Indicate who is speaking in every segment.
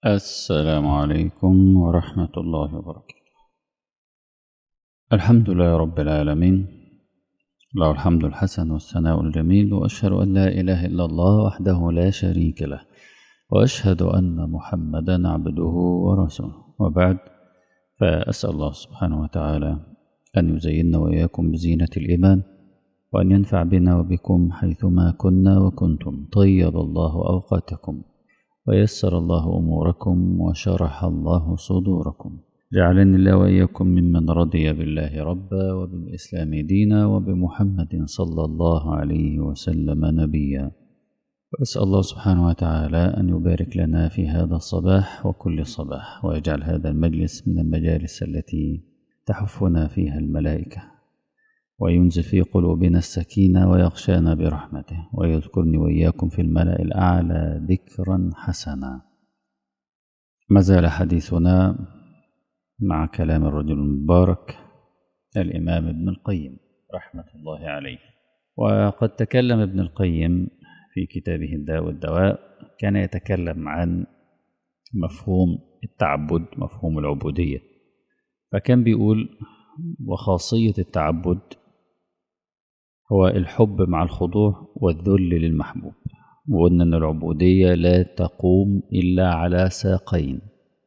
Speaker 1: السلام عليكم ورحمة الله وبركاته الحمد لله رب العالمين له الحمد الحسن والثناء الجميل وأشهد أن لا إله إلا الله وحده لا شريك له وأشهد أن محمدا عبده ورسوله وبعد فأسأل الله سبحانه وتعالى أن يزيننا وإياكم بزينة الإيمان وأن ينفع بنا وبكم حيثما كنا وكنتم طيب الله أوقاتكم ويسر الله أموركم وشرح الله صدوركم جعلني الله وإياكم ممن رضي بالله ربا وبالإسلام دينا وبمحمد صلى الله عليه وسلم نبيا وأسأل الله سبحانه وتعالى أن يبارك لنا في هذا الصباح وكل صباح ويجعل هذا المجلس من المجالس التي تحفنا فيها الملائكة وينزل في قلوبنا السكينة ويغشانا برحمته ويذكرني وإياكم في الملأ الأعلى ذكرا حسنا ما زال حديثنا مع كلام الرجل المبارك الإمام ابن القيم رحمة الله عليه وقد تكلم ابن القيم في كتابه الداء والدواء كان يتكلم عن مفهوم التعبد مفهوم العبودية فكان بيقول وخاصية التعبد هو الحب مع الخضوع والذل للمحبوب وقلنا أن العبودية لا تقوم إلا على ساقين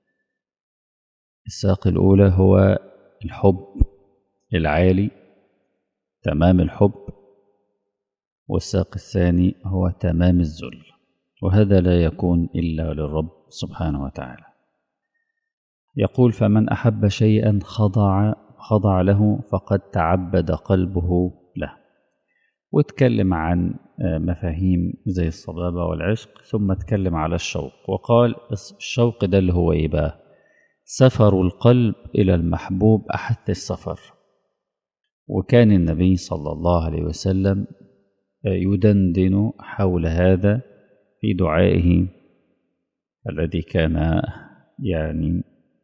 Speaker 1: الساق الأولى هو الحب العالي تمام الحب والساق الثاني هو تمام الذل وهذا لا يكون إلا للرب سبحانه وتعالى يقول فمن أحب شيئا خضع خضع له فقد تعبد قلبه له واتكلم عن مفاهيم زي الصبابة والعشق ثم اتكلم على الشوق وقال الشوق ده اللي هو ايه بقى سفر القلب إلى المحبوب أحث السفر وكان النبي صلى الله عليه وسلم يدندن حول هذا في دعائه الذي كان يعني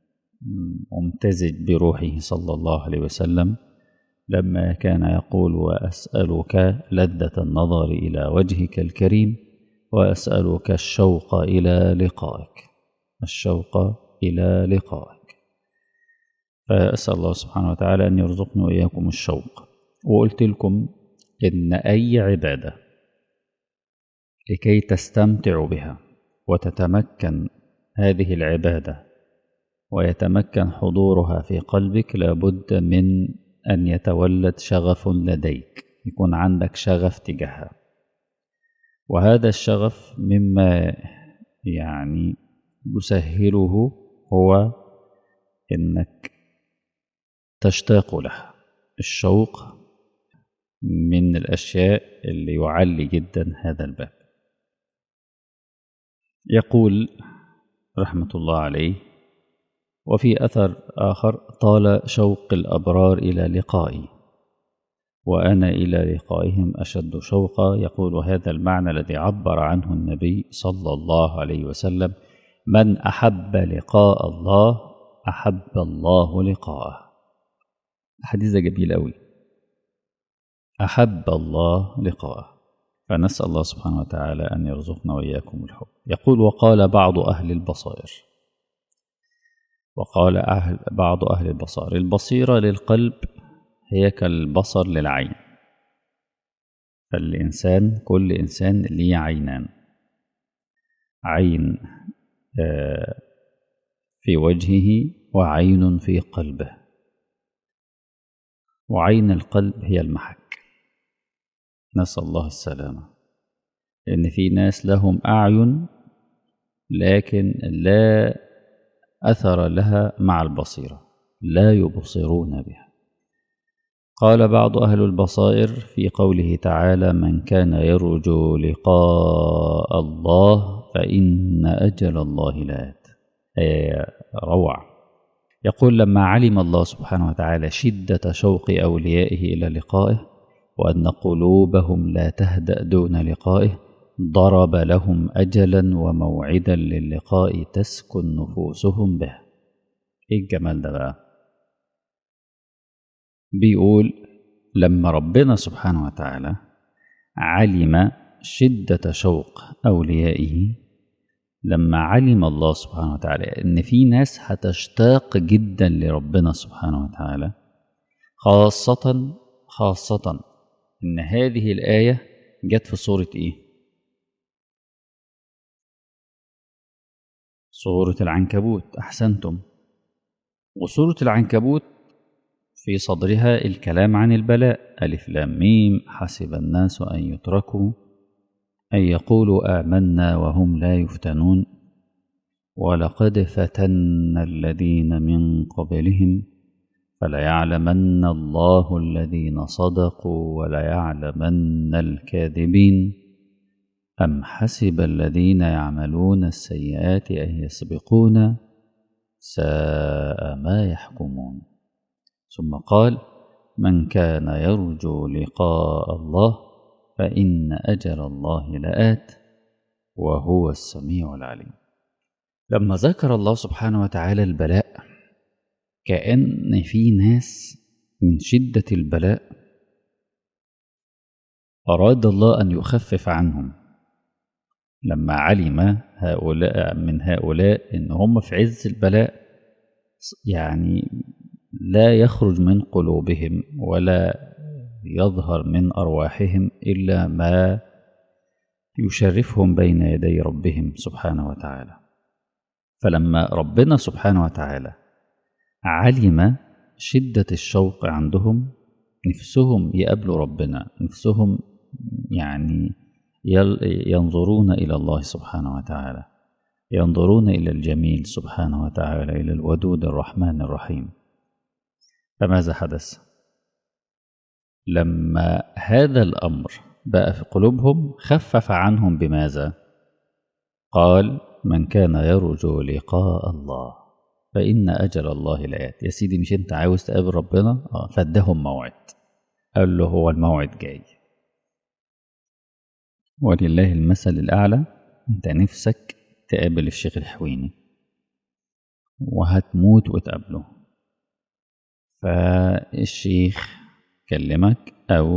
Speaker 1: ممتزج بروحه صلى الله عليه وسلم لما كان يقول واسالك لذه النظر الى وجهك الكريم واسالك الشوق الى لقائك الشوق الى لقائك فاسال الله سبحانه وتعالى ان يرزقني واياكم الشوق وقلت لكم ان اي عباده لكي تستمتع بها وتتمكن هذه العباده ويتمكن حضورها في قلبك لابد من أن يتولد شغف لديك يكون عندك شغف تجاهها وهذا الشغف مما يعني يسهله هو انك تشتاق لها الشوق من الاشياء اللي يعلي جدا هذا الباب يقول رحمه الله عليه وفي اثر اخر طال شوق الابرار الى لقائي وانا الى لقائهم اشد شوقا يقول هذا المعنى الذي عبر عنه النبي صلى الله عليه وسلم من احب لقاء الله احب الله لقاءه الحديث ده جميل قوي احب الله لقاءه فنسال الله سبحانه وتعالى ان يرزقنا واياكم الحب يقول وقال بعض اهل البصائر وقال أهل بعض أهل البصائر البصيرة للقلب هي كالبصر للعين فالإنسان كل إنسان ليه عينان عين في وجهه وعين في قلبه وعين القلب هي المحك نسأل الله السلامة لأن في ناس لهم أعين لكن لا أثر لها مع البصيرة لا يبصرون بها قال بعض أهل البصائر في قوله تعالى من كان يرجو لقاء الله فإن أجل الله لآت روع يقول لما علم الله سبحانه وتعالى شدة شوق أوليائه إلى لقائه وأن قلوبهم لا تهدأ دون لقائه ضرب لهم أجلا وموعدا للقاء تسكن نفوسهم به إيه الجمال ده بقى بيقول لما ربنا سبحانه وتعالى علم شدة شوق أوليائه لما علم الله سبحانه وتعالى ان في ناس هتشتاق جدا لربنا سبحانه وتعالى خاصة خاصة ان هذه الآية جت في سورة ايه سورة العنكبوت احسنتم وسورة العنكبوت في صدرها الكلام عن البلاء ألف لام ميم حسب الناس أن يتركوا أن يقولوا آمنا وهم لا يفتنون ولقد فتنا الذين من قبلهم فليعلمن الله الذين صدقوا وليعلمن الكاذبين أم حسب الذين يعملون السيئات أن يسبقون ساء ما يحكمون ثم قال من كان يرجو لقاء الله فإن أجل الله لآت وهو السميع العليم لما ذكر الله سبحانه وتعالى البلاء كأن في ناس من شدة البلاء أراد الله أن يخفف عنهم لما علم هؤلاء من هؤلاء إن هم في عز البلاء يعني لا يخرج من قلوبهم ولا يظهر من أرواحهم إلا ما يشرفهم بين يدي ربهم سبحانه وتعالى فلما ربنا سبحانه وتعالى علم شدة الشوق عندهم نفسهم يقابلوا ربنا نفسهم يعني ينظرون إلى الله سبحانه وتعالى ينظرون إلى الجميل سبحانه وتعالى إلى الودود الرحمن الرحيم فماذا حدث لما هذا الأمر بقى في قلوبهم خفف عنهم بماذا قال من كان يرجو لقاء الله فإن أجل الله لآت يا سيدي مش أنت عاوز تقابل ربنا آه فادهم موعد قال له هو الموعد جاي ولله المثل الأعلى أنت نفسك تقابل الشيخ الحويني وهتموت وتقابله فالشيخ كلمك أو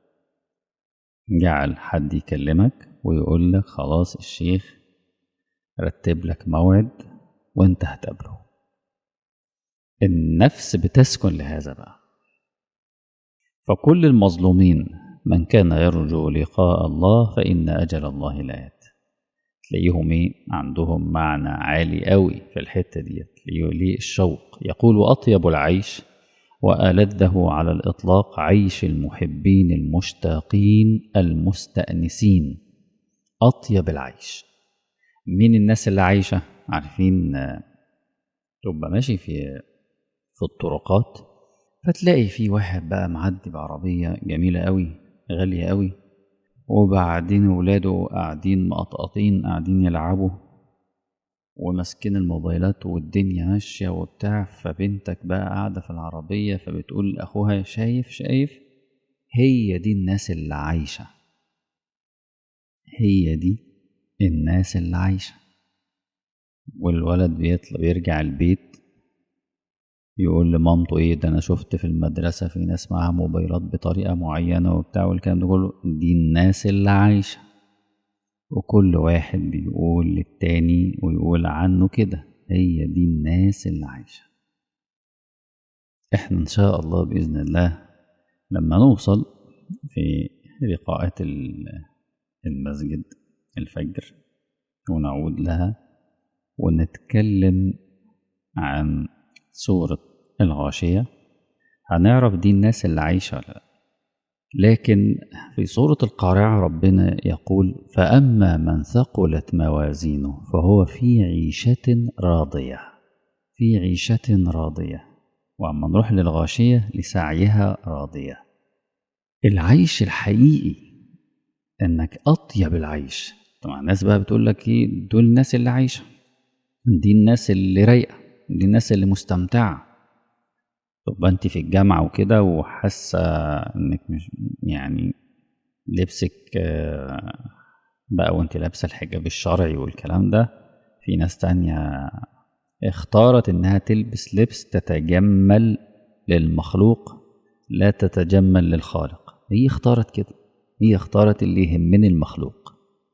Speaker 1: جعل حد يكلمك ويقول لك خلاص الشيخ رتب لك موعد وانت هتقابله النفس بتسكن لهذا بقى فكل المظلومين من كان يرجو لقاء الله فإن أجل الله لآت تلاقيهم ايه عندهم معنى عالي قوي في الحتة ديت ليه الشوق يقول أطيب العيش وألذه على الإطلاق عيش المحبين المشتاقين المستأنسين أطيب العيش مين الناس اللي عايشة عارفين تبقى ماشي في في الطرقات فتلاقي في واحد بقى معدي بعربية جميلة قوي غالية قوي وبعدين ولاده قاعدين مقطقطين قاعدين يلعبوا وماسكين الموبايلات والدنيا ماشية وبتاع فبنتك بقى قاعدة في العربية فبتقول لأخوها شايف شايف هي دي الناس اللي عايشة هي دي الناس اللي عايشة والولد بيطلع بيرجع البيت يقول لمامته ايه ده انا شفت في المدرسة في ناس معاها موبايلات بطريقة معينة وبتاع والكلام ده كله دي الناس اللي عايشة وكل واحد بيقول للتاني ويقول عنه كده هي دي الناس اللي عايشة احنا ان شاء الله بإذن الله لما نوصل في لقاءات المسجد الفجر ونعود لها ونتكلم عن سورة الغاشية هنعرف دي الناس اللي عايشة ولا لكن في سورة القارعة ربنا يقول فأما من ثقلت موازينه فهو في عيشة راضية في عيشة راضية وأما نروح للغاشية لسعيها راضية العيش الحقيقي إنك أطيب العيش طبعا الناس بقى بتقول لك إيه دول الناس اللي عايشة دي الناس اللي رايقة دي الناس اللي مستمتعة تبقى انت في الجامعة وكده وحاسة انك مش يعني لبسك بقى وانت لابسة الحجاب الشرعي والكلام ده في ناس تانية اختارت انها تلبس لبس تتجمل للمخلوق لا تتجمل للخالق هي اختارت كده هي اختارت اللي يهمني المخلوق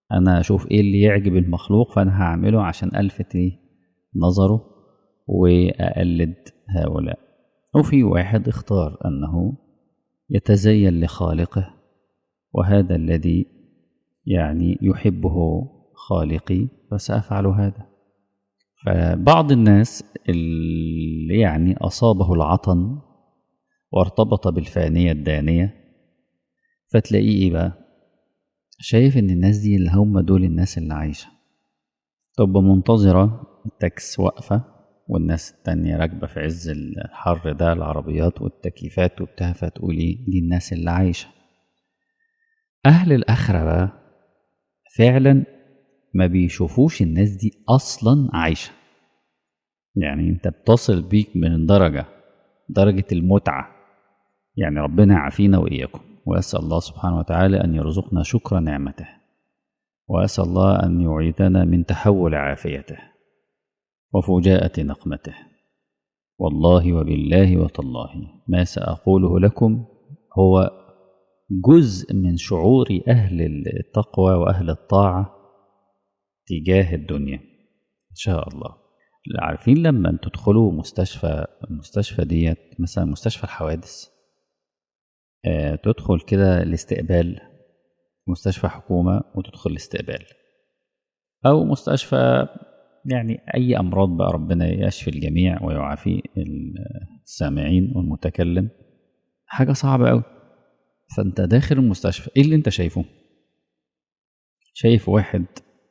Speaker 1: انا اشوف ايه اللي يعجب المخلوق فانا هعمله عشان الفت إيه؟ نظره واقلد هؤلاء وفي واحد اختار انه يتزين لخالقه وهذا الذي يعني يحبه خالقي فسافعل هذا فبعض الناس اللي يعني اصابه العطن وارتبط بالفانيه الدانيه فتلاقيه ايه بقى شايف ان الناس دي اللي هم دول الناس اللي عايشه تبقى منتظره التاكس واقفه والناس التانية راكبة في عز الحر ده العربيات والتكييفات وبتاع فتقول ايه دي الناس اللي عايشة أهل الآخرة بقى فعلا ما بيشوفوش الناس دي أصلا عايشة يعني أنت بتصل بيك من درجة درجة المتعة يعني ربنا يعافينا وإياكم وأسأل الله سبحانه وتعالى أن يرزقنا شكر نعمته وأسأل الله أن يعيدنا من تحول عافيته وفجاءة نقمته والله وبالله وتالله ما سأقوله لكم هو جزء من شعور أهل التقوى وأهل الطاعة تجاه الدنيا إن شاء الله عارفين لما تدخلوا مستشفى المستشفى ديت مثلا مستشفى الحوادث آه تدخل كده الاستقبال مستشفى حكومة وتدخل الاستقبال أو مستشفى يعني أي أمراض بقى ربنا يشفي الجميع ويعافي السامعين والمتكلم حاجة صعبة أوي فأنت داخل المستشفى إيه اللي أنت شايفه؟ شايف واحد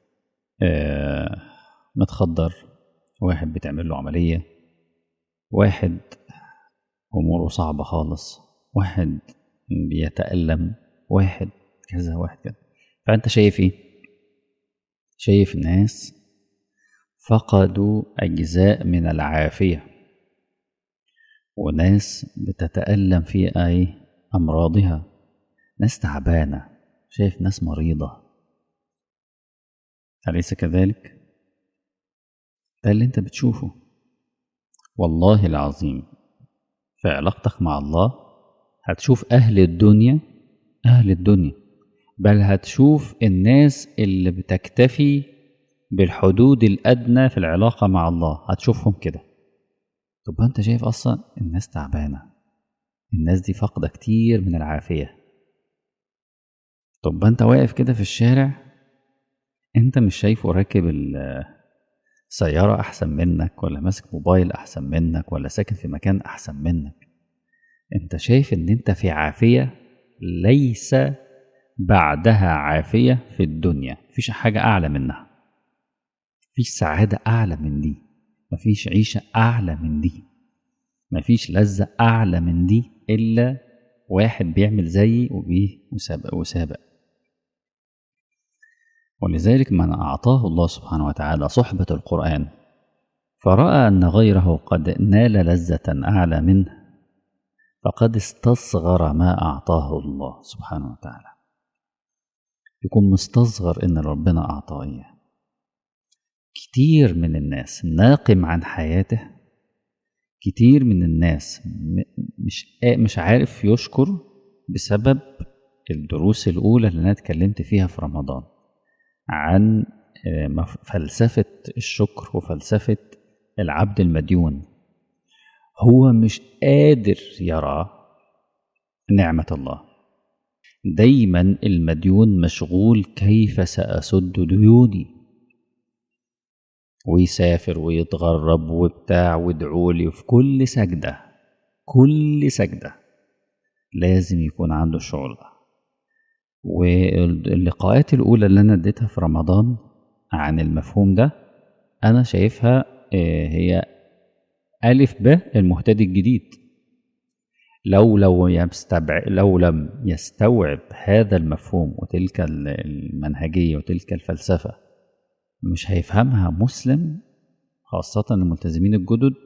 Speaker 1: آه متخدر واحد بتعمل له عملية واحد أموره صعبة خالص واحد بيتألم واحد كذا واحد كذا فأنت شايف إيه؟ شايف ناس فقدوا أجزاء من العافية وناس بتتألم في أي أمراضها ناس تعبانة شايف ناس مريضة أليس كذلك؟ ده اللي أنت بتشوفه والله العظيم في علاقتك مع الله هتشوف أهل الدنيا أهل الدنيا بل هتشوف الناس اللي بتكتفي بالحدود الأدنى في العلاقة مع الله هتشوفهم كده طب أنت شايف أصلا الناس تعبانة الناس دي فاقدة كتير من العافية طب أنت واقف كده في الشارع أنت مش شايفه راكب السيارة أحسن منك ولا ماسك موبايل أحسن منك ولا ساكن في مكان أحسن منك أنت شايف إن أنت في عافية ليس بعدها عافية في الدنيا مفيش حاجة أعلى منها مفيش سعادة أعلى من دي مفيش عيشة أعلى من دي مفيش لذة أعلى من دي إلا واحد بيعمل زيي وبيه وسابق وسابق ولذلك من أعطاه الله سبحانه وتعالى صحبة القرآن فرأى أن غيره قد نال لذة أعلى منه فقد استصغر ما أعطاه الله سبحانه وتعالى يكون مستصغر إن ربنا أعطاه إياه كتير من الناس ناقم عن حياته كتير من الناس مش مش عارف يشكر بسبب الدروس الأولى اللي أنا اتكلمت فيها في رمضان عن فلسفة الشكر وفلسفة العبد المديون هو مش قادر يرى نعمة الله دايما المديون مشغول كيف سأسد ديوني ويسافر ويتغرب وبتاع وادعولي في كل سجدة كل سجدة لازم يكون عنده الشعور ده واللقاءات الأولى اللي أنا اديتها في رمضان عن المفهوم ده أنا شايفها هي ألف ب المهتدي الجديد لو لو يستبع لو لم يستوعب هذا المفهوم وتلك المنهجية وتلك الفلسفة مش هيفهمها مسلم خاصة الملتزمين الجدد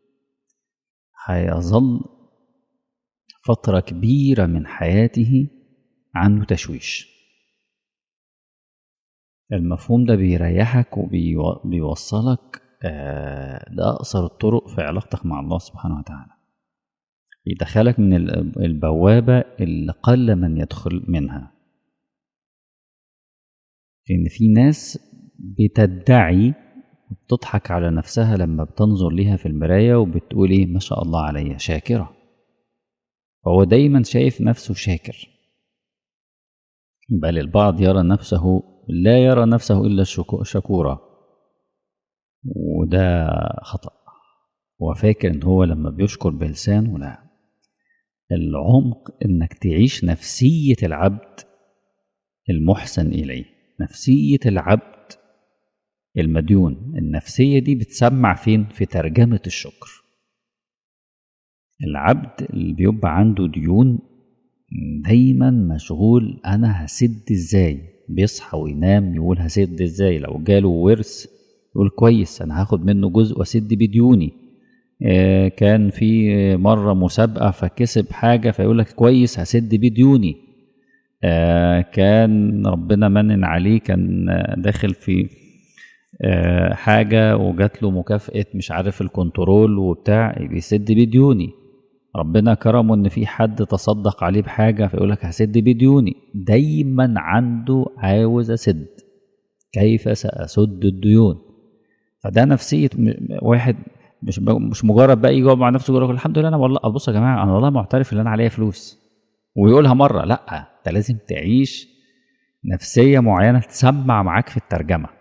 Speaker 1: هيظل فترة كبيرة من حياته عنده تشويش المفهوم ده بيريحك وبيوصلك آه لأقصر الطرق في علاقتك مع الله سبحانه وتعالى يدخلك من البوابة اللي قل من يدخل منها لأن في ناس بتدعي وبتضحك على نفسها لما بتنظر ليها في المراية وبتقول إيه ما شاء الله عليا شاكرة فهو دايما شايف نفسه شاكر بل البعض يرى نفسه لا يرى نفسه إلا الشكو- شكورا وده خطأ هو فاكر إن هو لما بيشكر بلسانه لا العمق إنك تعيش نفسية العبد المحسن إليه نفسية العبد المديون النفسية دي بتسمع فين في ترجمة الشكر العبد اللي بيبقى عنده ديون دايما مشغول انا هسد ازاي بيصحى وينام يقول هسد ازاي لو جاله ورث يقول كويس انا هاخد منه جزء واسد بديوني آه، كان في مرة مسابقة فكسب حاجة فيقول لك كويس هسد بديوني آه، كان ربنا منن عليه كان آه، داخل في آه، حاجة وجات له مكافأة مش عارف الكنترول وبتاع بيسد بديوني ربنا كرمه ان في حد تصدق عليه بحاجة فيقول لك هسد بديوني دايما عنده عاوز اسد كيف سأسد الديون فده نفسية م- واحد مش ب- مش مجرد بقى يجي يقعد مع نفسه يقول لك الحمد لله انا والله بص يا جماعه انا والله معترف ان انا عليا فلوس ويقولها مره لا انت لازم تعيش نفسيه معينه تسمع معاك في الترجمه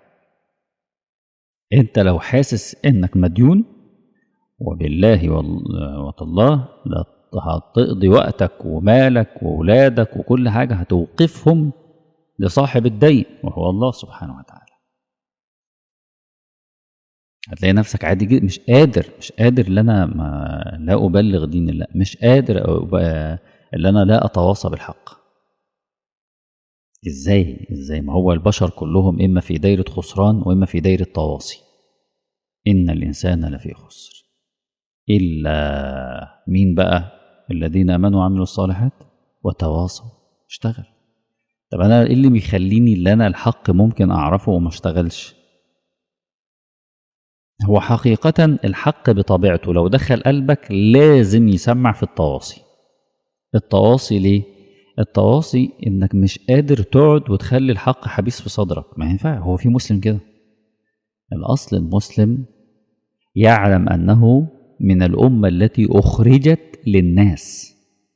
Speaker 1: انت لو حاسس انك مديون وبالله وال- وتالله لا هتقضي وقتك ومالك وولادك وكل حاجه هتوقفهم لصاحب الدين وهو الله سبحانه وتعالى هتلاقي نفسك عادي جدا مش قادر مش قادر ان انا ما لا ابلغ دين الله مش قادر أب- ان انا لا اتواصى بالحق ازاي ازاي ما هو البشر كلهم اما في دايره خسران واما في دايره تواصي ان الانسان لفي خسر الا مين بقى الذين امنوا وعملوا الصالحات وتواصوا اشتغل طب انا ايه اللي بيخليني اللي انا الحق ممكن اعرفه وما اشتغلش هو حقيقة الحق بطبيعته لو دخل قلبك لازم يسمع في التواصي التواصي ليه؟ التواصي انك مش قادر تقعد وتخلي الحق حبيس في صدرك ما ينفع هو في مسلم كده الاصل المسلم يعلم انه من الامه التي اخرجت للناس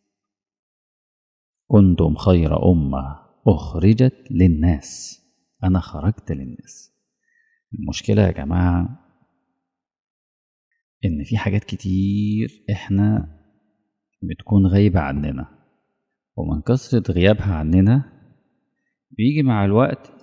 Speaker 1: كنتم خير امه اخرجت للناس انا خرجت للناس المشكله يا جماعه ان في حاجات كتير احنا بتكون غايبه عننا ومن كثره غيابها عننا بيجي مع الوقت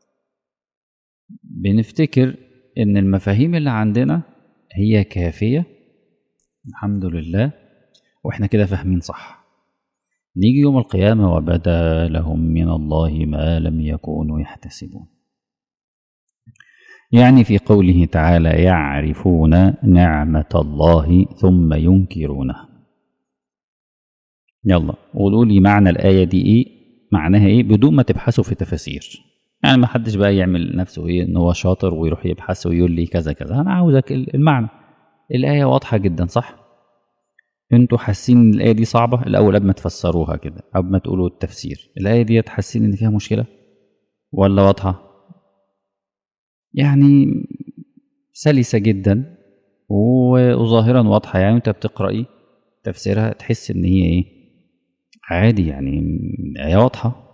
Speaker 1: بنفتكر ان المفاهيم اللي عندنا هي كافيه الحمد لله واحنا كده فاهمين صح نيجي يوم القيامه وبدا لهم من الله ما لم يكونوا يحتسبون يعني في قوله تعالى يعرفون نعمه الله ثم ينكرونها يلا قولوا لي معنى الايه دي ايه معناها ايه بدون ما تبحثوا في تفاسير يعني ما حدش بقى يعمل نفسه ايه ان هو شاطر ويروح يبحث ويقول لي كذا كذا انا عاوزك المعنى الايه واضحه جدا صح انتوا حاسين ان الايه دي صعبه الاول قبل ما تفسروها كده قبل ما تقولوا التفسير الايه دي حاسين ان فيها مشكله ولا واضحه يعني سلسه جدا وظاهرا واضحه يعني انت بتقراي تفسيرها تحس ان هي ايه عادي يعني ايه واضحه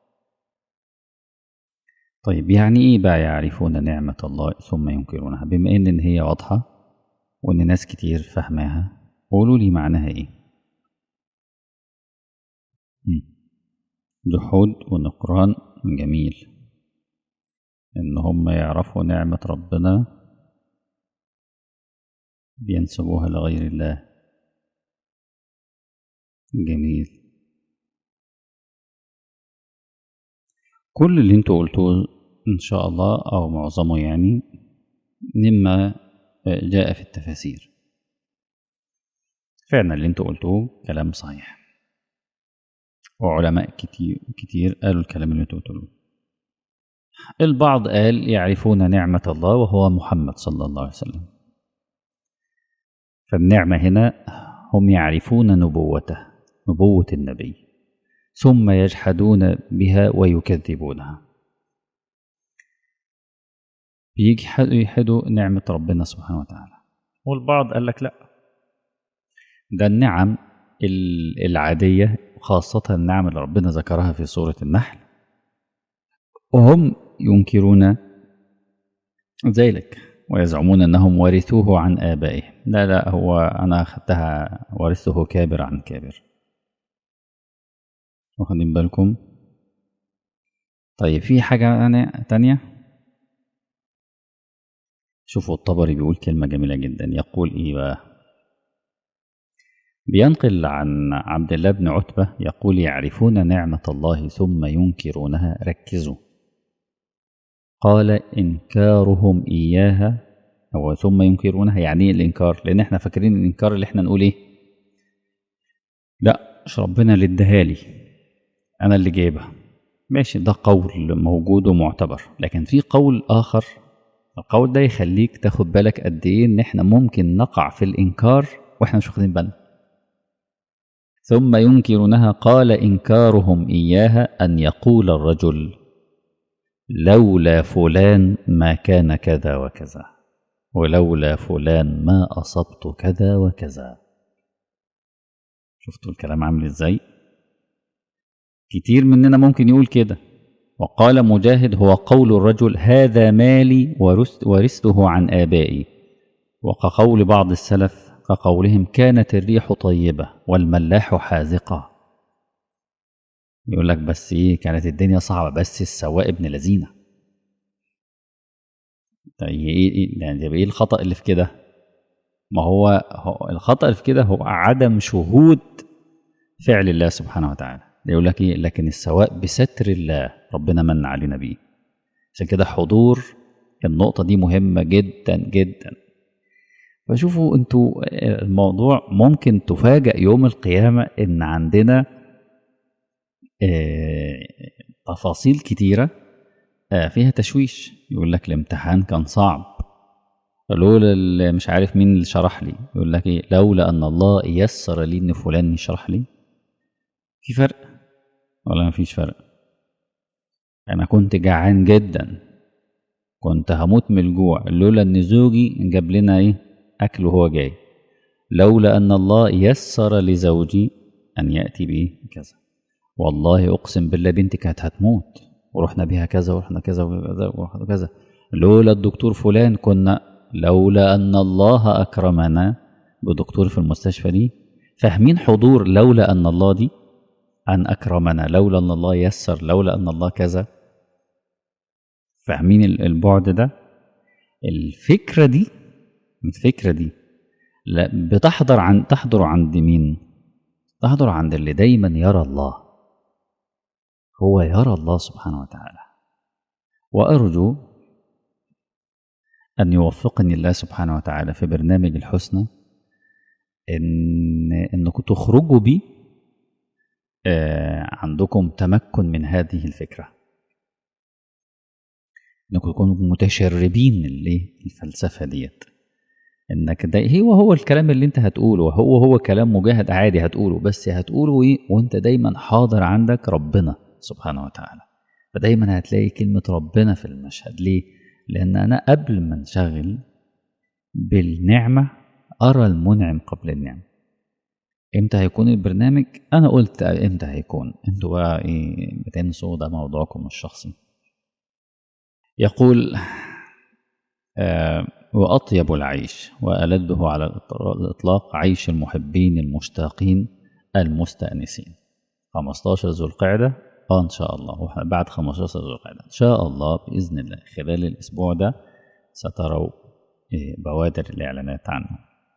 Speaker 1: طيب يعني ايه بقى يعرفون نعمة الله ثم ينكرونها بما ان إن هي واضحة وان ناس كتير فاهماها قولوا لي معناها ايه مم. جحود ونكران جميل ان هم يعرفوا نعمة ربنا بينسبوها لغير الله جميل كل اللي انتوا قلتوه ان شاء الله او معظمه يعني مما جاء في التفاسير فعلا اللي انتوا قلتوه كلام صحيح وعلماء كتير كتير قالوا الكلام اللي انتوا قلتوه البعض قال يعرفون نعمة الله وهو محمد صلى الله عليه وسلم فالنعمة هنا هم يعرفون نبوته نبوة النبي ثم يجحدون بها ويكذبونها بيجي يحدوا نعمة ربنا سبحانه وتعالى والبعض قال لك لا ده النعم العادية خاصة النعم اللي ربنا ذكرها في سورة النحل وهم ينكرون ذلك ويزعمون أنهم ورثوه عن آبائهم لا لا هو أنا أخذتها ورثه كابر عن كابر واخدين بالكم طيب في حاجة تانية شوفوا الطبري بيقول كلمة جميلة جدا يقول إيه بقى بينقل عن عبد الله بن عتبة يقول يعرفون نعمة الله ثم ينكرونها ركزوا قال إنكارهم إياها أو ثم ينكرونها يعني إيه الإنكار لأن إحنا فاكرين الإنكار اللي إحنا نقول إيه لا مش ربنا اللي اداهالي أنا اللي جايبها ماشي ده قول موجود ومعتبر لكن في قول آخر القول ده يخليك تاخد بالك قد إيه إن إحنا ممكن نقع في الإنكار وإحنا مش واخدين بالنا ثم ينكرونها قال إنكارهم إياها أن يقول الرجل لولا فلان ما كان كذا وكذا ولولا فلان ما أصبت كذا وكذا شفتوا الكلام عامل ازاي كتير مننا ممكن يقول كده وقال مجاهد هو قول الرجل هذا مالي ورثته عن آبائي وكقول بعض السلف كقولهم كانت الريح طيبة والملاح حاذقة يقول لك بس ايه كانت الدنيا صعبة بس السواق ابن لذينة طيب ايه يعني ايه الخطأ اللي في كده ما هو, هو الخطأ اللي في كده هو عدم شهود فعل الله سبحانه وتعالى يقول لك ايه لكن السواء بستر الله ربنا من علينا بيه عشان كده حضور النقطة دي مهمة جدا جدا فشوفوا انتوا الموضوع ممكن تفاجأ يوم القيامة ان عندنا اه تفاصيل كتيرة اه فيها تشويش يقول لك الامتحان كان صعب لولا مش عارف مين اللي شرح لي يقول لك ايه لولا ان الله يسر لي ان فلان يشرح لي في فرق ولا ما فيش فرق انا كنت جعان جدا كنت هموت من الجوع لولا ان زوجي جاب لنا ايه اكل وهو جاي لولا ان الله يسر لزوجي ان ياتي بي كذا والله اقسم بالله بنتي كانت هتموت ورحنا بيها كذا ورحنا كذا وكذا ورحنا كذا لولا الدكتور فلان كنا لولا ان الله اكرمنا بدكتور في المستشفى دي فاهمين حضور لولا ان الله دي أن أكرمنا لولا أن الله يسر لولا أن الله كذا فاهمين البعد ده الفكرة دي الفكرة دي لا بتحضر عن تحضر عند مين تحضر عند اللي دايما يرى الله هو يرى الله سبحانه وتعالى وأرجو أن يوفقني الله سبحانه وتعالى في برنامج الحسنى إن إنكم تخرجوا بيه آه عندكم تمكن من هذه الفكرة انكم تكونوا متشربين الفلسفة ديت انك ده هو هو الكلام اللي انت هتقوله هو هو كلام مجاهد عادي هتقوله بس هتقوله ايه وانت دايما حاضر عندك ربنا سبحانه وتعالى فدايما هتلاقي كلمة ربنا في المشهد ليه؟ لأن أنا قبل ما انشغل بالنعمة أرى المنعم قبل النعمة امتى هيكون البرنامج انا قلت امتى هيكون انتوا بقى ايه بتنسوا ده موضوعكم الشخصي يقول آه واطيب العيش والده على الاطلاق عيش المحبين المشتاقين المستانسين 15 ذو القعده اه ان شاء الله بعد 15 ذو القعده ان شاء الله باذن الله خلال الاسبوع ده ستروا إيه بوادر الاعلانات عنه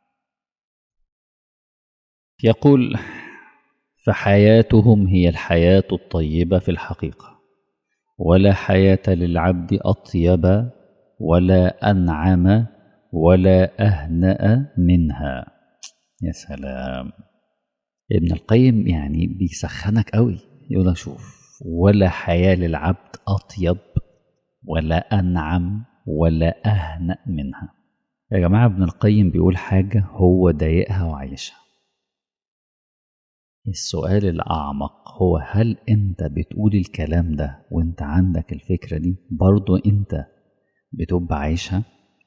Speaker 1: يقول فحياتهم هي الحياة الطيبة في الحقيقة ولا حياة للعبد أطيب ولا أنعم ولا أهنأ منها يا سلام ابن القيم يعني بيسخنك قوي يقول لك شوف ولا حياة للعبد أطيب ولا أنعم ولا أهنأ منها يا جماعة ابن القيم بيقول حاجة هو ضايقها وعايشها السؤال الأعمق هو هل أنت بتقول الكلام ده وأنت عندك الفكرة دي برضو أنت بتبقى عايشها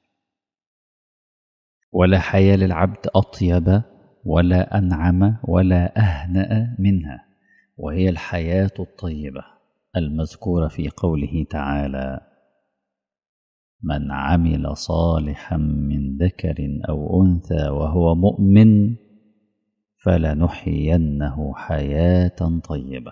Speaker 1: ولا حياة للعبد أطيب ولا أنعم ولا أهنأ منها وهي الحياة الطيبة المذكورة في قوله تعالى من عمل صالحا من ذكر أو أنثى وهو مؤمن فلنحيينه حياة طيبة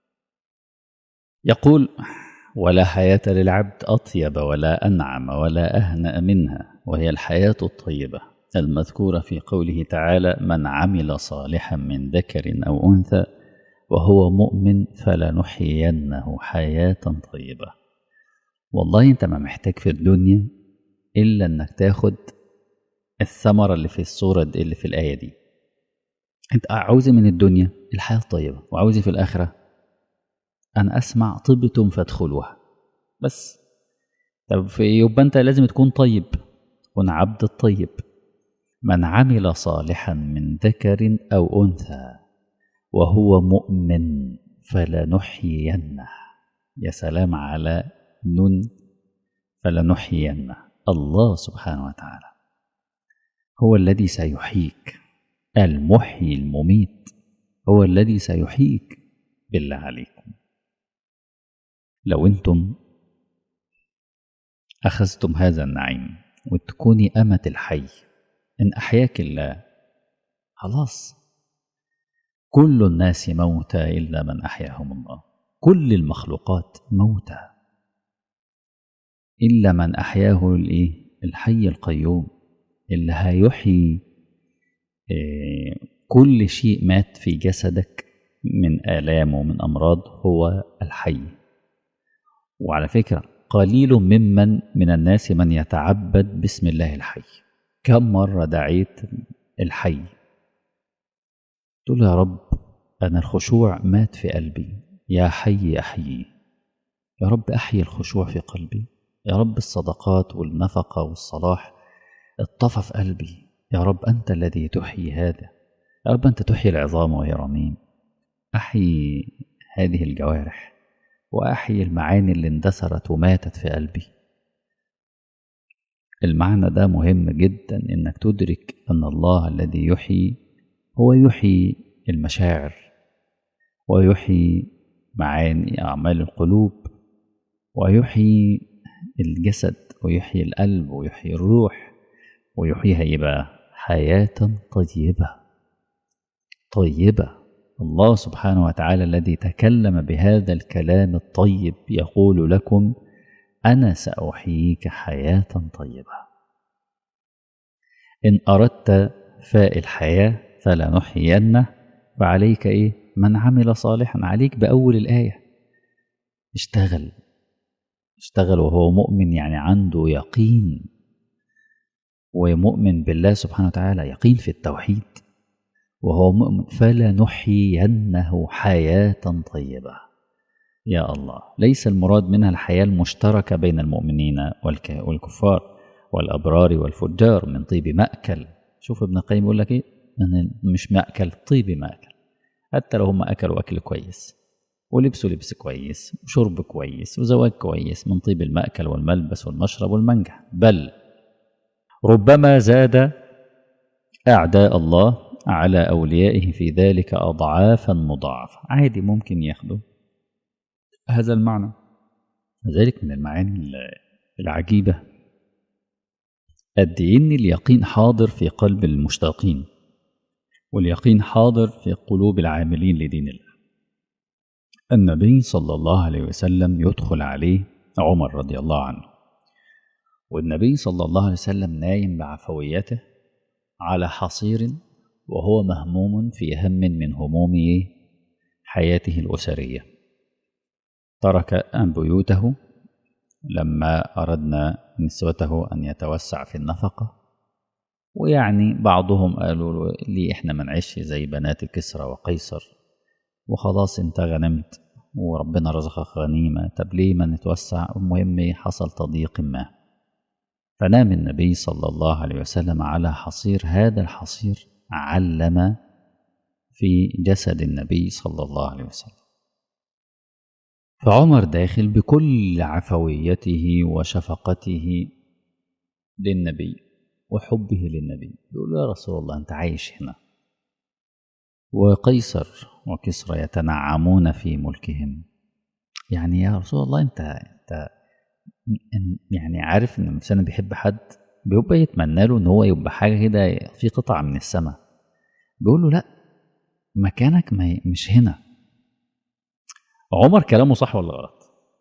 Speaker 1: يقول ولا حياة للعبد أطيب ولا أنعم ولا أهنأ منها وهي الحياة الطيبة المذكورة في قوله تعالى من عمل صالحا من ذكر أو أنثى وهو مؤمن فلنحيينه حياة طيبة والله أنت ما محتاج في الدنيا إلا أنك تاخد الثمرة اللي في الصورة دي اللي في الآية دي أنت عاوز من الدنيا الحياة الطيبة وعاوز في الآخرة أن أسمع طبتم فادخلوها بس طب في يبقى أنت لازم تكون طيب تكون عبد الطيب من عمل صالحا من ذكر أو أنثى وهو مؤمن فلنحيينه يا سلام على نون فلنحيينه الله سبحانه وتعالى هو الذي سيحييك المحيي المميت هو الذي سيحييك بالله عليكم لو انتم اخذتم هذا النعيم وتكوني امه الحي ان احياك الله خلاص كل الناس موتى الا من احياهم الله كل المخلوقات موتى الا من احياه الايه الحي القيوم اللي هيحيي إيه كل شيء مات في جسدك من آلام ومن أمراض هو الحي وعلى فكرة قليل ممن من الناس من يتعبد باسم الله الحي كم مرة دعيت الحي تقول يا رب أنا الخشوع مات في قلبي يا حي أحيي يا رب أحيي الخشوع في قلبي يا رب الصدقات والنفقة والصلاح اطفى في قلبي يا رب أنت الذي تحيي هذا يا رب أنت تحيي العظام وهي رميم أحيي هذه الجوارح وأحيي المعاني اللي اندثرت وماتت في قلبي المعنى ده مهم جدا إنك تدرك أن الله الذي يحيي هو يحيي المشاعر ويحيي معاني أعمال القلوب ويحيي الجسد ويحيي القلب ويحيي الروح ويحييها يبقى حياة طيبة طيبة الله سبحانه وتعالى الذي تكلم بهذا الكلام الطيب يقول لكم أنا سأحييك حياة طيبة إن أردت فاء الحياة فلنحيينه فعليك إيه من عمل صالحا عليك بأول الآية اشتغل اشتغل وهو مؤمن يعني عنده يقين ومؤمن بالله سبحانه وتعالى يقين في التوحيد وهو مؤمن فلنحيينه حياة طيبة يا الله ليس المراد منها الحياة المشتركة بين المؤمنين والكفار والأبرار والفجار من طيب مأكل شوف ابن القيم يقول لك ايه مش مأكل طيب مأكل حتى لو هم أكلوا أكل كويس ولبسوا لبس كويس وشرب كويس وزواج كويس من طيب المأكل والملبس والمشرب والمنجح بل ربما زاد أعداء الله على أوليائه في ذلك أضعافا مضاعفة عادي ممكن ياخدوا هذا المعنى ذلك من المعاني العجيبة قد إن اليقين حاضر في قلب المشتاقين واليقين حاضر في قلوب العاملين لدين الله النبي صلى الله عليه وسلم يدخل عليه عمر رضي الله عنه والنبي صلى الله عليه وسلم نايم بعفويته على حصير وهو مهموم في هم من هموم حياته الأسرية ترك أن بيوته لما أردنا نسوته أن يتوسع في النفقة ويعني بعضهم قالوا له ليه إحنا ما نعيش زي بنات كسرى وقيصر وخلاص أنت غنمت وربنا رزقك غنيمة طب ليه ما نتوسع المهم حصل تضييق ما فنام النبي صلى الله عليه وسلم على حصير هذا الحصير علم في جسد النبي صلى الله عليه وسلم فعمر داخل بكل عفويته وشفقته للنبي وحبه للنبي يقول له يا رسول الله أنت عايش هنا وقيصر وكسرى يتنعمون في ملكهم يعني يا رسول الله أنت أنت يعني عارف إن الإنسان بيحب حد بيبقى يتمنى له إن هو يبقى حاجة كده في قطعة من السماء بيقول له لأ مكانك ما مش هنا عمر كلامه صح ولا غلط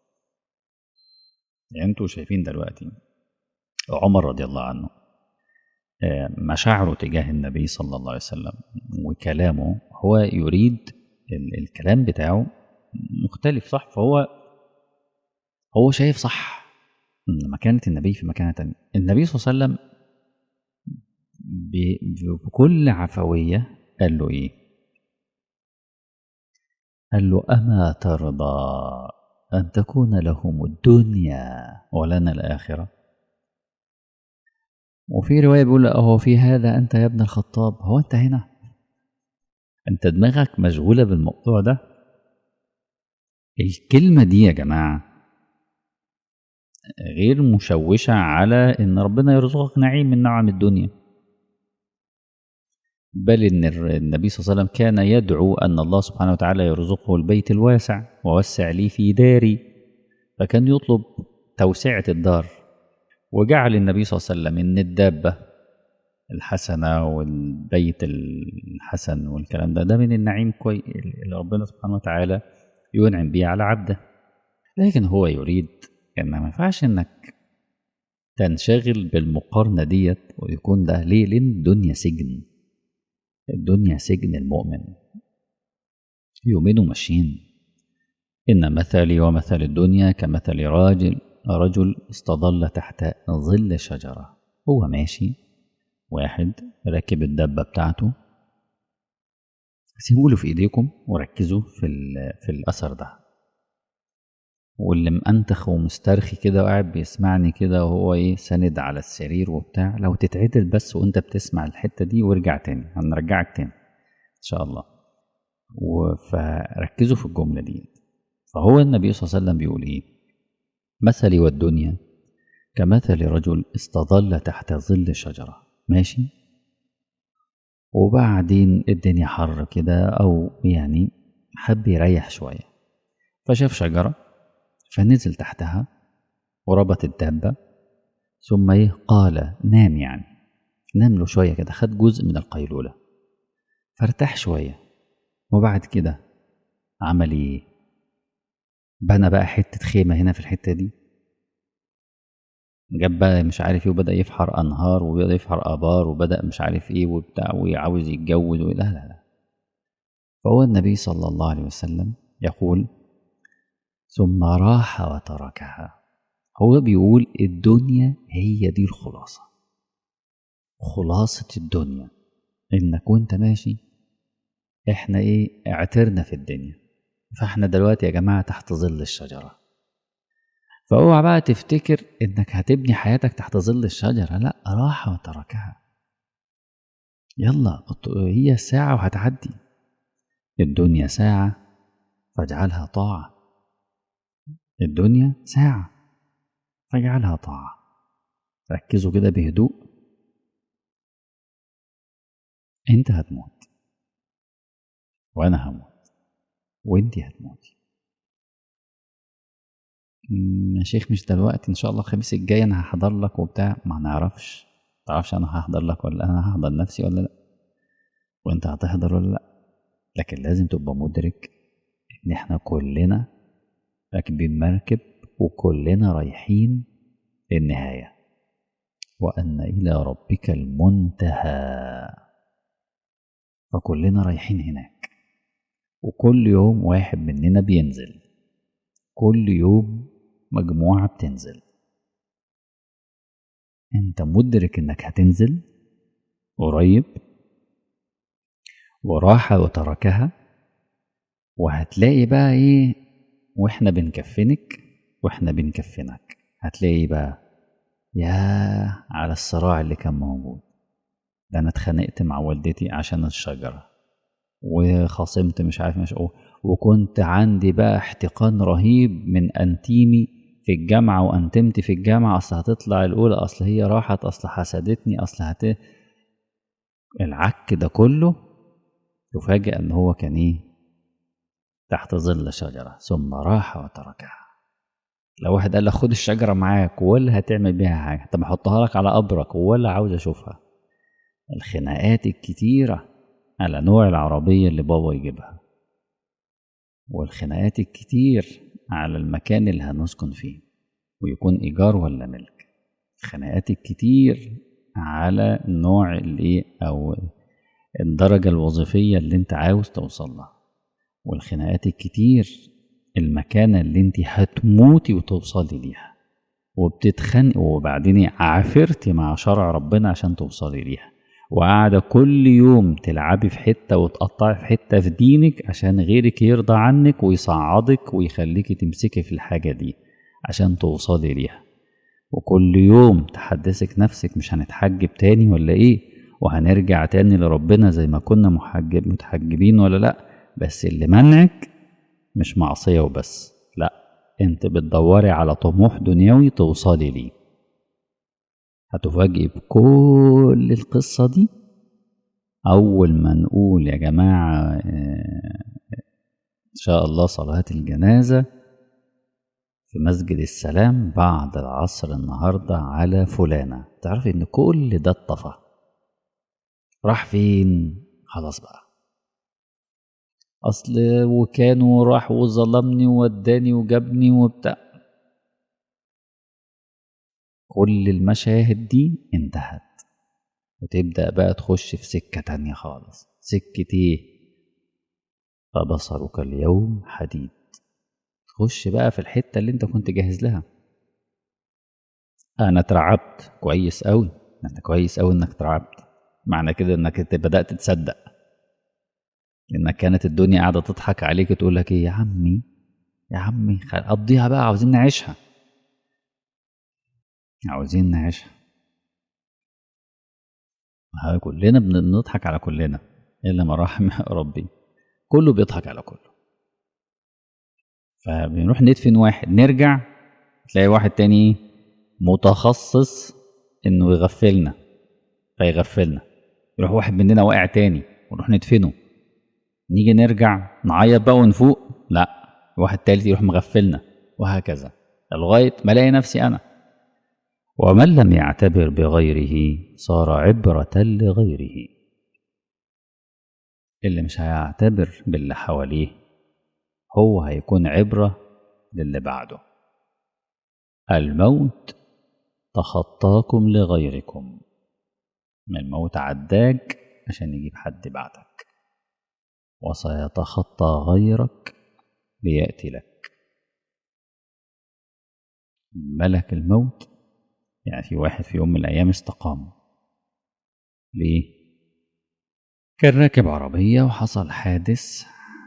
Speaker 1: يعني انتوا شايفين دلوقتي عمر رضي الله عنه مشاعره تجاه النبي صلى الله عليه وسلم وكلامه هو يريد الكلام بتاعه مختلف صح فهو هو شايف صح ان مكانة النبي في مكانة تانية النبي صلى الله عليه وسلم بكل عفوية قال له ايه قال له أما ترضى أن تكون لهم الدنيا ولنا الآخرة وفي رواية بيقول أهو في هذا أنت يا ابن الخطاب هو أنت هنا أنت دماغك مشغولة بالموضوع ده الكلمة دي يا جماعة غير مشوشة على إن ربنا يرزقك نعيم من نعم الدنيا بل ان النبي صلى الله عليه وسلم كان يدعو ان الله سبحانه وتعالى يرزقه البيت الواسع ووسع لي في داري فكان يطلب توسعه الدار وجعل النبي صلى الله عليه وسلم ان الدابه الحسنه والبيت الحسن والكلام ده ده من النعيم كوي اللي ربنا سبحانه وتعالى ينعم به على عبده لكن هو يريد ان ما ينفعش انك تنشغل بالمقارنه ديت ويكون ده ليه لان الدنيا سجن الدنيا سجن المؤمن يومين ماشيين إن مثلي ومثل الدنيا كمثل راجل رجل استظل تحت ظل شجرة هو ماشي واحد راكب الدبة بتاعته سيبوله في ايديكم وركزوا في, في الأثر ده واللي مأنتخ ومسترخي كده وقاعد بيسمعني كده وهو ايه ساند على السرير وبتاع لو تتعدل بس وانت بتسمع الحته دي وارجع تاني هنرجعك تاني ان شاء الله فركزوا في الجمله دي فهو النبي صلى الله عليه وسلم بيقول ايه مثلي والدنيا كمثل رجل استظل تحت ظل شجره ماشي وبعدين الدنيا حر كده او يعني حب يريح شويه فشاف شجره فنزل تحتها وربط الدابة ثم ايه قال نام يعني نام له شوية كده خد جزء من القيلولة فارتاح شوية وبعد كده عمل ايه بنى بقى حتة خيمة هنا في الحتة دي جاب بقى مش عارف ايه وبدأ يفحر أنهار وبدأ يفحر آبار وبدأ مش عارف ايه وبتاع وعاوز يتجوز لا لا لا فهو النبي صلى الله عليه وسلم يقول ثم راح وتركها هو بيقول الدنيا هي دي الخلاصة خلاصة الدنيا إنك وأنت ماشي إحنا إيه اعترنا في الدنيا فإحنا دلوقتي يا جماعة تحت ظل الشجرة فاوعى بقى تفتكر إنك هتبني حياتك تحت ظل الشجرة لأ راح وتركها يلا هي ساعة وهتعدي الدنيا ساعة فاجعلها طاعة الدنيا ساعة فاجعلها طاعة ركزوا كده بهدوء انت هتموت وانا هموت وانت هتموتي يا شيخ مش دلوقتي ان شاء الله الخميس الجاي انا هحضر لك وبتاع ما نعرفش تعرفش انا هحضر لك ولا انا هحضر نفسي ولا لا وانت هتحضر ولا لا لكن لازم تبقى مدرك ان احنا كلنا راكبين مركب وكلنا رايحين للنهاية وأن إلى ربك المنتهى فكلنا رايحين هناك وكل يوم واحد مننا بينزل كل يوم مجموعة بتنزل انت مدرك انك هتنزل قريب وراح وتركها وهتلاقي بقى ايه واحنا بنكفنك واحنا بنكفنك هتلاقي بقى يا على الصراع اللي كان موجود ده انا اتخانقت مع والدتي عشان الشجرة وخاصمت مش عارف مش أوه. وكنت عندي بقى احتقان رهيب من انتيمي في الجامعة وانتمتي في الجامعة اصل هتطلع الاولى اصل هي راحت اصل حسدتني اصل هت العك ده كله يفاجئ ان هو كان ايه تحت ظل شجرة ثم راح وتركها لو واحد قال لك خد الشجرة معاك ولا هتعمل بيها حاجة طب احطها لك على قبرك ولا عاوز اشوفها الخناقات الكتيرة على نوع العربية اللي بابا يجيبها والخناقات الكتير على المكان اللي هنسكن فيه ويكون إيجار ولا ملك الخناقات الكتير على نوع الايه أو الدرجة الوظيفية اللي انت عاوز توصل لها والخناقات الكتير المكانة اللي انت هتموتي وتوصلي ليها وبتتخانقي وبعدين عافرتي مع شرع ربنا عشان توصلي ليها وقاعدة كل يوم تلعبي في حتة وتقطعي في حتة في دينك عشان غيرك يرضى عنك ويصعدك ويخليكي تمسكي في الحاجة دي عشان توصلي ليها وكل يوم تحدثك نفسك مش هنتحجب تاني ولا ايه وهنرجع تاني لربنا زي ما كنا محجب متحجبين ولا لا بس اللي منعك مش معصية وبس لا انت بتدوري على طموح دنيوي توصلي ليه هتفاجئي بكل القصة دي أول ما نقول يا جماعة إن شاء الله صلاة الجنازة في مسجد السلام بعد العصر النهاردة على فلانة تعرفي إن كل ده اتطفى راح فين خلاص بقى أصل وكان وراح وظلمني ووداني وجابني وبتاع كل المشاهد دي انتهت وتبدأ بقى تخش في سكة تانية خالص سكة ايه فبصرك اليوم حديد تخش بقى في الحتة اللي انت كنت جاهز لها انا اترعبت كويس قوي انت كويس قوي انك اترعبت معنى كده انك انت بدأت تصدق انك كانت الدنيا قاعدة تضحك عليك تقول لك ايه يا عمي يا عمي قضيها بقى عاوزين نعيشها عاوزين نعيشها كلنا بنضحك على كلنا الا ما رحم ربي كله بيضحك على كله فبنروح ندفن واحد نرجع تلاقي واحد تاني متخصص انه يغفلنا فيغفلنا يروح واحد مننا واقع تاني ونروح ندفنه نيجي نرجع نعيط بقى ونفوق لا واحد تالت يروح مغفلنا وهكذا لغايه ما الاقي نفسي انا ومن لم يعتبر بغيره صار عبرة لغيره اللي مش هيعتبر باللي حواليه هو هيكون عبرة للي بعده الموت تخطاكم لغيركم من الموت عداك عشان يجيب حد بعدك وسيتخطى غيرك ليأتي لك ملك الموت يعني في واحد في يوم من الأيام استقام ليه؟ كان راكب عربية وحصل حادث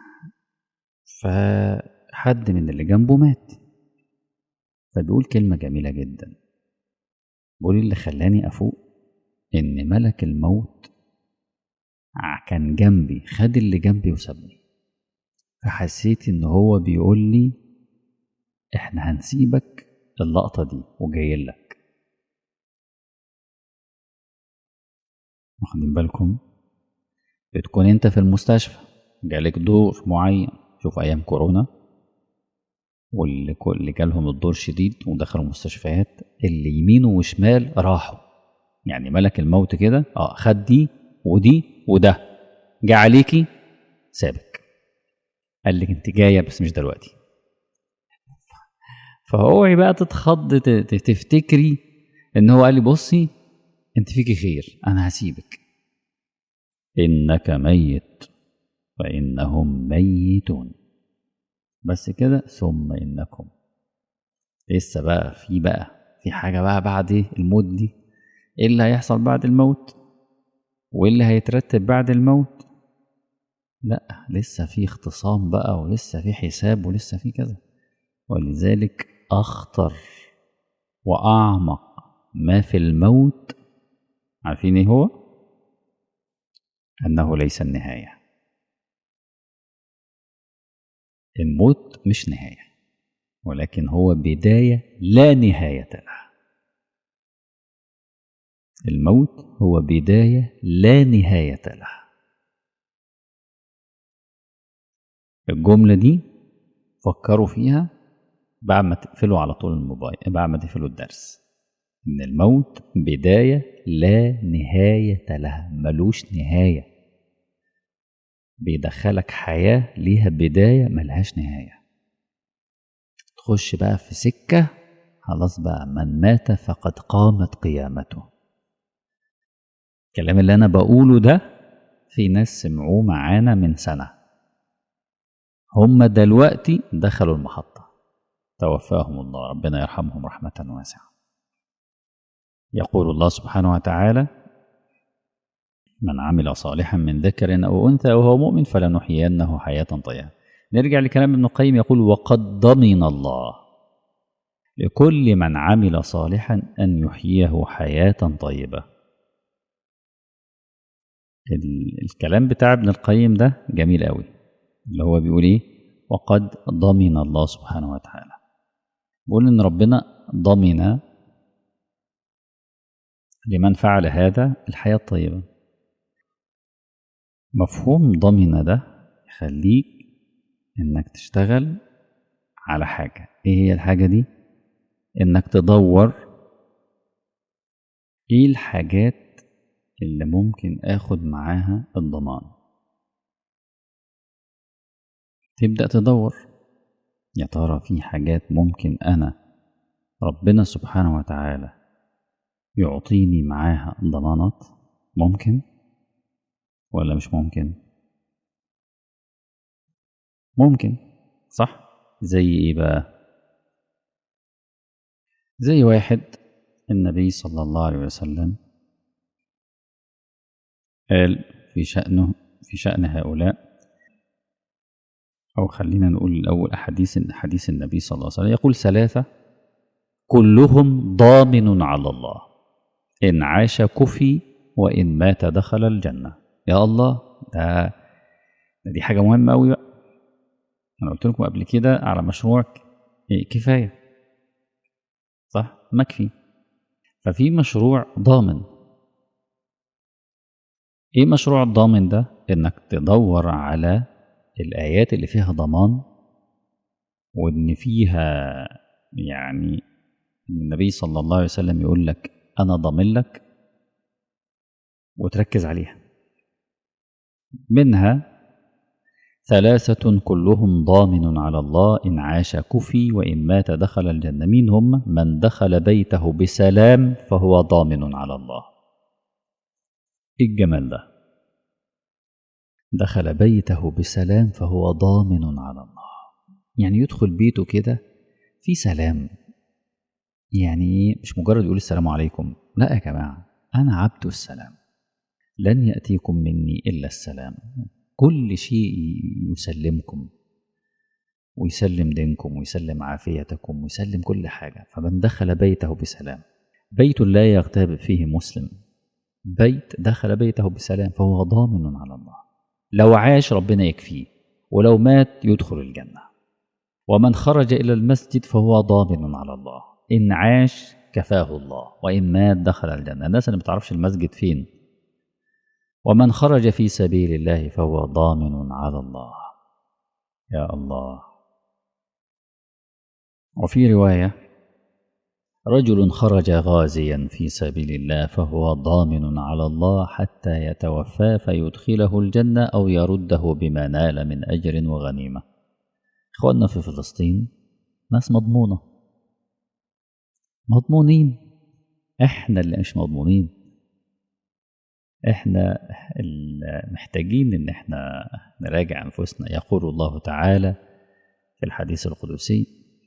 Speaker 1: فحد من اللي جنبه مات فبيقول كلمة جميلة جدا بيقول اللي خلاني أفوق إن ملك الموت كان جنبي خد اللي جنبي وسابني فحسيت إن هو بيقول لي إحنا هنسيبك اللقطة دي وجايين لك واخدين بالكم بتكون انت في المستشفى جالك دور معين شوف ايام كورونا واللي اللي جالهم الدور شديد ودخلوا مستشفيات اللي يمينه وشمال راحوا يعني ملك الموت كده اه خد دي ودي وده جه عليكي سابك قال لك انت جايه بس مش دلوقتي فاوعي بقى تتخض تفتكري ان هو قال لي بصي انت فيكي خير انا هسيبك انك ميت فانهم ميتون بس كده ثم انكم لسه بقى في بقى في حاجه بقى بعد ايه الموت دي ايه اللي هيحصل بعد الموت وايه اللي هيترتب بعد الموت لا لسه في اختصام بقى ولسه في حساب ولسه في كذا ولذلك اخطر واعمق ما في الموت عارفين ايه هو انه ليس النهايه الموت مش نهاية ولكن هو بداية لا نهاية لها الموت هو بداية لا نهاية لها الجملة دي فكروا فيها بعد ما تقفلوا على طول الموبايل بعد ما تقفلوا الدرس إن الموت بداية لا نهاية لها ملوش نهاية بيدخلك حياة ليها بداية ملهاش نهاية تخش بقى في سكة خلاص بقى من مات فقد قامت قيامته الكلام اللي أنا بقوله ده في ناس سمعوه معانا من سنة هم دلوقتي دخلوا المحطة توفاهم الله ربنا يرحمهم رحمة واسعة يقول الله سبحانه وتعالى من عمل صالحا من ذكر أو أنثى وهو مؤمن فلنحيينه حياة طيبة نرجع لكلام ابن القيم يقول وقد ضمن الله لكل من عمل صالحا أن يحييه حياة طيبة الكلام بتاع ابن القيم ده جميل قوي اللي هو بيقول ايه وقد ضمن الله سبحانه وتعالى بيقول ان ربنا ضمن لمن فعل هذا الحياة الطيبة مفهوم ضمن ده يخليك انك تشتغل على حاجة ايه هي الحاجة دي انك تدور ايه الحاجات اللي ممكن اخد معاها الضمان تبدأ تدور يا ترى في حاجات ممكن انا ربنا سبحانه وتعالى يعطيني معاها ضمانات ممكن ولا مش ممكن ممكن صح زي ايه بقى زي واحد النبي صلى الله عليه وسلم قال في شأنه في شأن هؤلاء أو خلينا نقول الأول أحاديث حديث النبي صلى الله عليه وسلم يقول ثلاثة كلهم ضامن على الله إن عاش كفي وإن مات دخل الجنة يا الله ده, ده دي حاجة مهمة أوي بقى أنا قلت لكم قبل كده على مشروع كفاية صح مكفي ففي مشروع ضامن ايه مشروع الضامن ده انك تدور على الايات اللي فيها ضمان وان فيها يعني النبي صلى الله عليه وسلم يقول لك انا ضامن لك وتركز عليها منها ثلاثة كلهم ضامن على الله إن عاش كفي وإن مات دخل الجنة مين هم؟ من دخل بيته بسلام فهو ضامن على الله إيه الجمال ده دخل بيته بسلام فهو ضامن على الله يعني يدخل بيته كده في سلام يعني مش مجرد يقول السلام عليكم لا يا جماعة أنا عبد السلام لن يأتيكم مني إلا السلام كل شيء يسلمكم ويسلم دينكم ويسلم عافيتكم ويسلم كل حاجة فمن دخل بيته بسلام بيت لا يغتاب فيه مسلم بيت دخل بيته بسلام فهو ضامن على الله لو عاش ربنا يكفيه ولو مات يدخل الجنة ومن خرج إلى المسجد فهو ضامن على الله إن عاش كفاه الله وإن مات دخل الجنة الناس اللي ما بتعرفش المسجد فين ومن خرج في سبيل الله فهو ضامن على الله يا الله وفي روايه رجل خرج غازيا في سبيل الله فهو ضامن على الله حتى يتوفى فيدخله الجنه او يرده بما نال من اجر وغنيمه اخواننا في فلسطين ناس مضمونه مضمونين احنا اللي مش مضمونين احنا محتاجين ان احنا نراجع انفسنا يقول الله تعالى في الحديث القدسي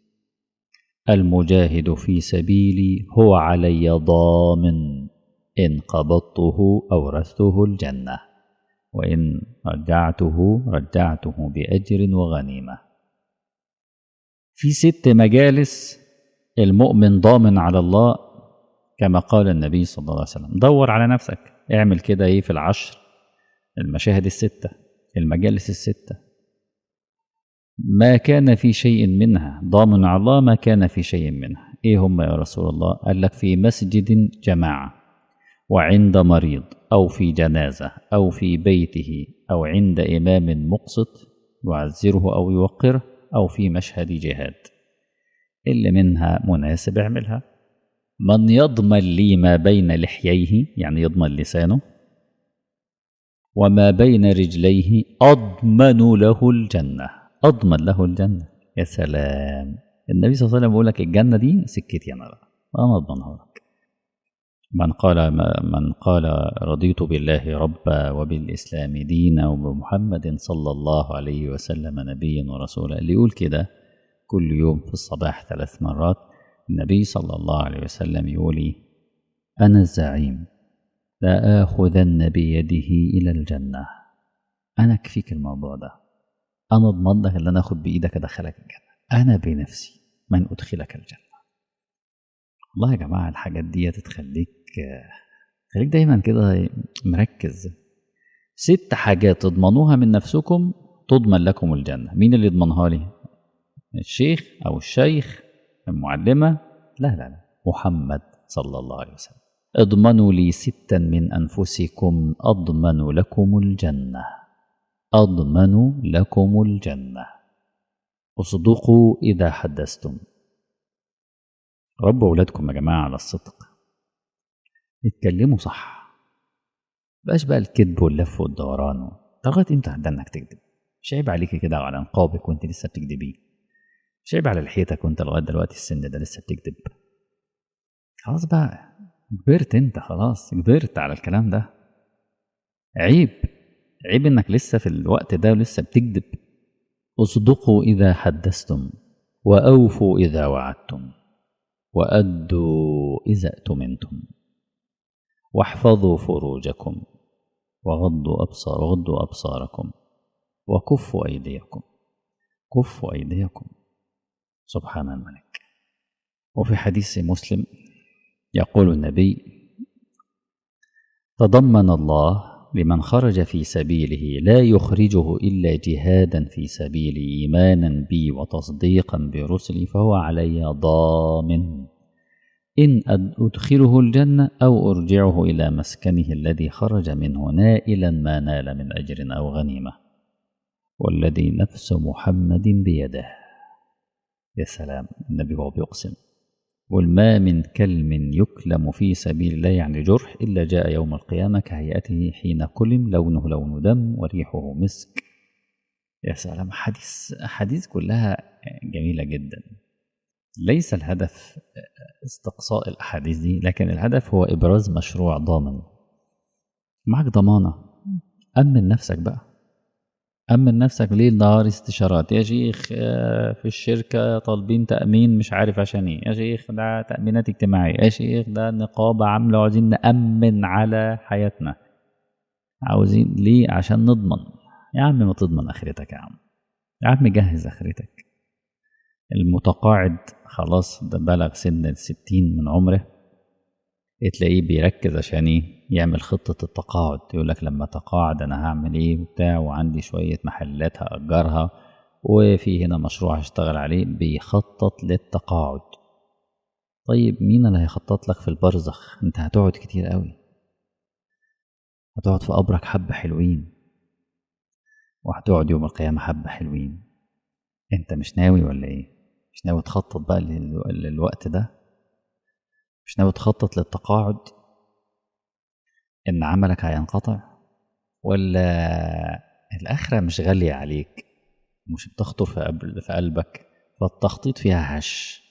Speaker 1: المجاهد في سبيلي هو علي ضامن ان قبضته اورثته الجنه وان رجعته رجعته باجر وغنيمه في ست مجالس المؤمن ضامن على الله كما قال النبي صلى الله عليه وسلم دور على نفسك اعمل كده ايه في العشر المشاهد الستة المجالس الستة ما كان في شيء منها ضامن على الله ما كان في شيء منها ايه هم يا رسول الله قال لك في مسجد جماعة وعند مريض أو في جنازة أو في بيته أو عند إمام مقسط يعزره أو يوقره أو في مشهد جهاد اللي منها مناسب اعملها من يضمن لي ما بين لحييه يعني يضمن لسانه وما بين رجليه أضمن له الجنة أضمن له الجنة يا سلام النبي صلى الله عليه وسلم بيقول لك الجنة دي سكتي أنا بقى أنا أضمنها لك من قال من قال رضيت بالله ربا وبالإسلام دينا وبمحمد صلى الله عليه وسلم نبيا ورسولا اللي يقول كده كل يوم في الصباح ثلاث مرات النبي صلى الله عليه وسلم يقول أنا الزعيم لا آخذن بيده إلى الجنة أنا أكفيك الموضوع ده أنا أضمن لك إن أنا آخد بإيدك أدخلك الجنة أنا بنفسي من أدخلك الجنة والله يا جماعة الحاجات دي تخليك خليك دايما كده مركز ست حاجات تضمنوها من نفسكم تضمن لكم الجنة مين اللي يضمنها لي الشيخ أو الشيخ المعلمة لا لا لا محمد صلى الله عليه وسلم اضمنوا لي ستا من أنفسكم أضمن لكم الجنة أضمن لكم الجنة اصدقوا إذا حدثتم ربوا أولادكم يا جماعة على الصدق اتكلموا صح بقاش بقى الكذب واللف والدوران لغاية امتى هتدنك تكذب مش عيب عليكي كده وعلى نقابك وانت لسه بتكذبي مش عيب على لحيتك وانت لغاية دلوقتي السن ده لسه بتكذب خلاص بقى كبرت انت خلاص كبرت على الكلام ده عيب عيب انك لسه في الوقت ده ولسه بتكذب اصدقوا اذا حدثتم واوفوا اذا وعدتم وادوا اذا اؤتمنتم واحفظوا فروجكم وغضوا ابصار وغضوا ابصاركم وكفوا ايديكم كفوا ايديكم سبحان الملك وفي حديث مسلم يقول النبي تضمن الله لمن خرج في سبيله لا يخرجه الا جهادا في سبيلي ايمانا بي وتصديقا برسلي فهو علي ضامن ان ادخله الجنه او ارجعه الى مسكنه الذي خرج منه نائلا ما نال من اجر او غنيمه والذي نفس محمد بيده يا سلام النبي هو بيقسم قل ما من كلم يكلم في سبيل الله يعني جرح إلا جاء يوم القيامة كهيئته حين كلم لونه لون دم وريحه مسك يا سلام حديث حديث كلها جميلة جدا ليس الهدف استقصاء الأحاديث دي لكن الهدف هو إبراز مشروع ضامن معك ضمانة أمن نفسك بقى أمن نفسك ليل نهار استشارات يا شيخ في الشركة طالبين تأمين مش عارف عشان ايه يا شيخ ده تأمينات اجتماعية يا شيخ ده نقابة عاملة وعايزين نأمن على حياتنا عاوزين ليه عشان نضمن يا عم ما تضمن آخرتك يا عم يا عم جهز آخرتك المتقاعد خلاص ده بلغ سن الستين من عمره تلاقيه بيركز عشان ايه يعمل خطة التقاعد يقول لك لما تقاعد انا هعمل ايه وبتاع وعندي شوية محلات هأجرها وفي هنا مشروع هشتغل عليه بيخطط للتقاعد طيب مين اللي هيخطط لك في البرزخ انت هتقعد كتير قوي هتقعد في قبرك حبة حلوين وهتقعد يوم القيامة حبة حلوين انت مش ناوي ولا ايه مش ناوي تخطط بقى للوقت ده مش ناوي تخطط للتقاعد ان عملك هينقطع ولا الاخره مش غاليه عليك مش بتخطر في قلبك فالتخطيط فيها هش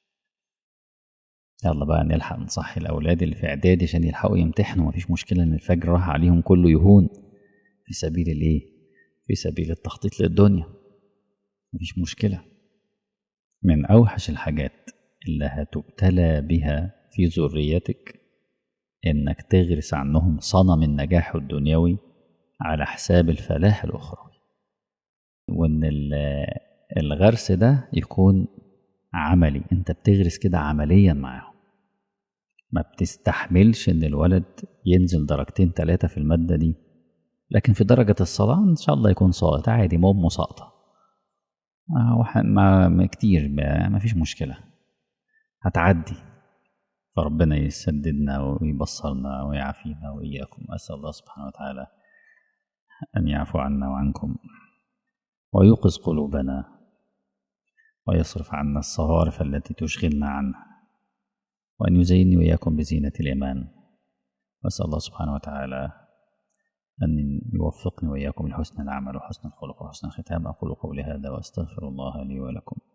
Speaker 1: يلا بقى نلحق نصحي الاولاد اللي في اعدادي عشان يلحقوا يمتحنوا مفيش مشكله ان الفجر راح عليهم كله يهون في سبيل الايه في سبيل التخطيط للدنيا مفيش مشكله من اوحش الحاجات اللي هتبتلى بها في ذريتك انك تغرس عنهم صنم النجاح الدنيوي على حساب الفلاح الاخروي وان الغرس ده يكون عملي انت بتغرس كده عمليا معاهم ما بتستحملش ان الولد ينزل درجتين ثلاثة في المادة دي لكن في درجة الصلاة ان شاء الله يكون ساقط عادي ما امه ساقطة آه، وح- ما ما كتير ما ما فيش مشكلة هتعدي فربنا يسددنا ويبصرنا ويعافينا وإياكم أسأل الله سبحانه وتعالى أن يعفو عنا وعنكم ويوقظ قلوبنا ويصرف عنا الصوارف التي تشغلنا عنه وأن يزينني وإياكم بزينة الإيمان وأسأل الله سبحانه وتعالى أن يوفقني وإياكم لحسن العمل وحسن الخلق وحسن الختام أقول قولي هذا وأستغفر الله لي ولكم